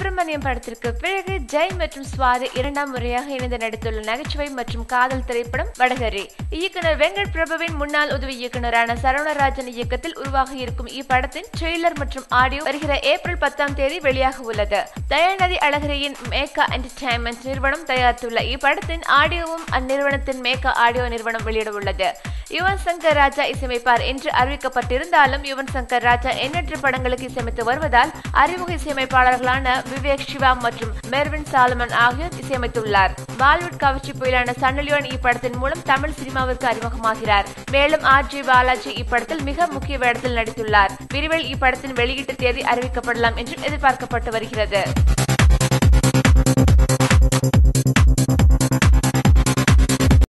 சுப்பிரமணியம் படத்திற்கு பிறகு ஜெய் மற்றும் சுவாதி இரண்டாம் முறையாக இணைந்து நடித்துள்ள நகைச்சுவை மற்றும் காதல் திரைப்படம் வடகரி இயக்குனர் வெங்கட் பிரபுவின் முன்னாள் உதவி இயக்குனரான சரவணராஜன் இயக்கத்தில் உருவாக இருக்கும் இப்படத்தின் ட்ரெய்லர் மற்றும் ஆடியோ வருகிற ஏப்ரல் பத்தாம் தேதி வெளியாக உள்ளது தயாநிதி அழகிரியின் மேக்கா என்டர்டைன்மெண்ட் நிறுவனம் தயாரித்துள்ள இப்படத்தின் ஆடியோவும் அந்நிறுவனத்தின் மேக்கா ஆடியோ நிறுவனம் வெளியிட உள்ளது யுவன் சங்கர் ராஜா இசையமைப்பார் என்று அறிவிக்கப்பட்டிருந்தாலும் யுவன் சங்கர் ராஜா எண்ணற்ற படங்களுக்கு இசையமைத்து வருவதால் அறிமுக இசையமைப்பாளர்களான விவேக் சிவா மற்றும் மெர்வின் சாலமன் ஆகியோர் இசையமைத்துள்ளார் பாலிவுட் கவர்ச்சி புயலான சன்னலியோன் இப்படத்தின் மூலம் தமிழ் சினிமாவிற்கு அறிமுகமாகிறார் மேலும் ஆர் ஜி பாலாஜி இப்படத்தில் மிக முக்கிய வேடத்தில் நடித்துள்ளார் விரைவில் இப்படத்தின் வெளியீட்டு தேதி அறிவிக்கப்படலாம் என்றும் எதிர்பார்க்கப்பட்டு வருகிறது